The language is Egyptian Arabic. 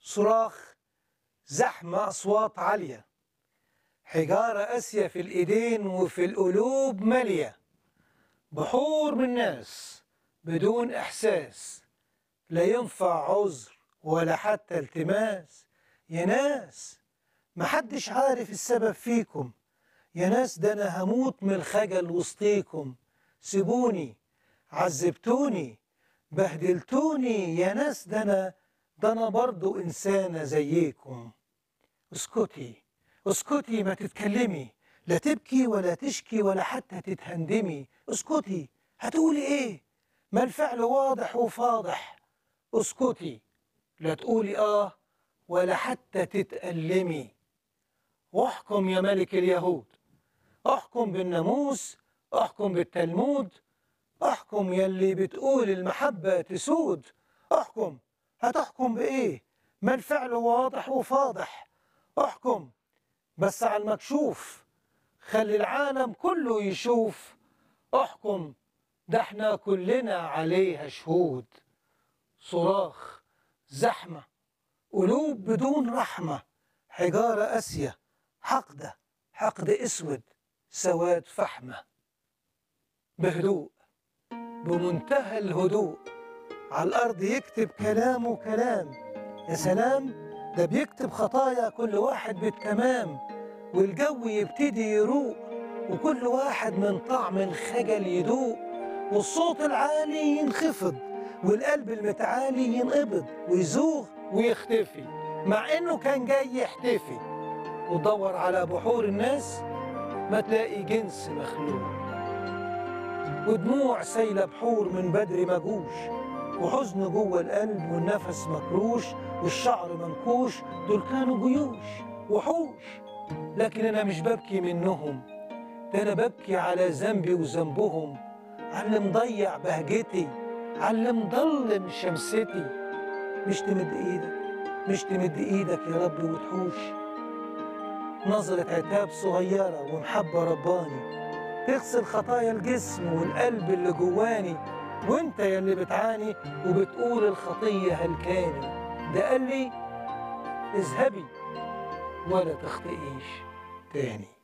صراخ زحمة أصوات عالية حجارة قاسية في الإيدين وفي القلوب مالية بحور من ناس بدون إحساس لا ينفع عذر ولا حتى التماس يا ناس محدش عارف السبب فيكم يا ناس ده أنا هموت من الخجل وسطيكم سيبوني عذبتوني بهدلتوني يا ناس ده أنا ده أنا برضو إنسانة زيكم اسكتي اسكتي ما تتكلمي لا تبكي ولا تشكي ولا حتى تتهندمي اسكتي هتقولي ايه ما الفعل واضح وفاضح اسكتي لا تقولي اه ولا حتى تتألمي واحكم يا ملك اليهود احكم بالناموس احكم بالتلمود احكم يلي بتقول المحبة تسود احكم هتحكم بإيه ما الفعل واضح وفاضح احكم بس على المكشوف خلي العالم كله يشوف احكم ده احنا كلنا عليها شهود صراخ زحمة قلوب بدون رحمة حجارة قاسية حقدة حقد اسود سواد فحمة بهدوء بمنتهى الهدوء على الأرض يكتب كلامه كلام يا سلام ده بيكتب خطايا كل واحد بالتمام والجو يبتدي يروق وكل واحد من طعم الخجل يدوق والصوت العالي ينخفض والقلب المتعالي ينقبض ويزوغ ويختفي مع انه كان جاي يحتفي ودور على بحور الناس ما تلاقي جنس مخلوق ودموع سايلة بحور من بدري مجوش وحزن جوه القلب والنفس مكروش والشعر منكوش دول كانوا جيوش وحوش لكن أنا مش ببكي منهم ده أنا ببكي على ذنبي وذنبهم على اللي مضيع بهجتي على اللي مضلم شمستي مش تمد إيدك مش تمد إيدك يا رب وتحوش نظرة عتاب صغيرة ومحبة رباني تغسل خطايا الجسم والقلب اللي جواني وانت يا اللي بتعاني وبتقول الخطية هلكاني ده قال لي اذهبي ولا تخطئيش تاني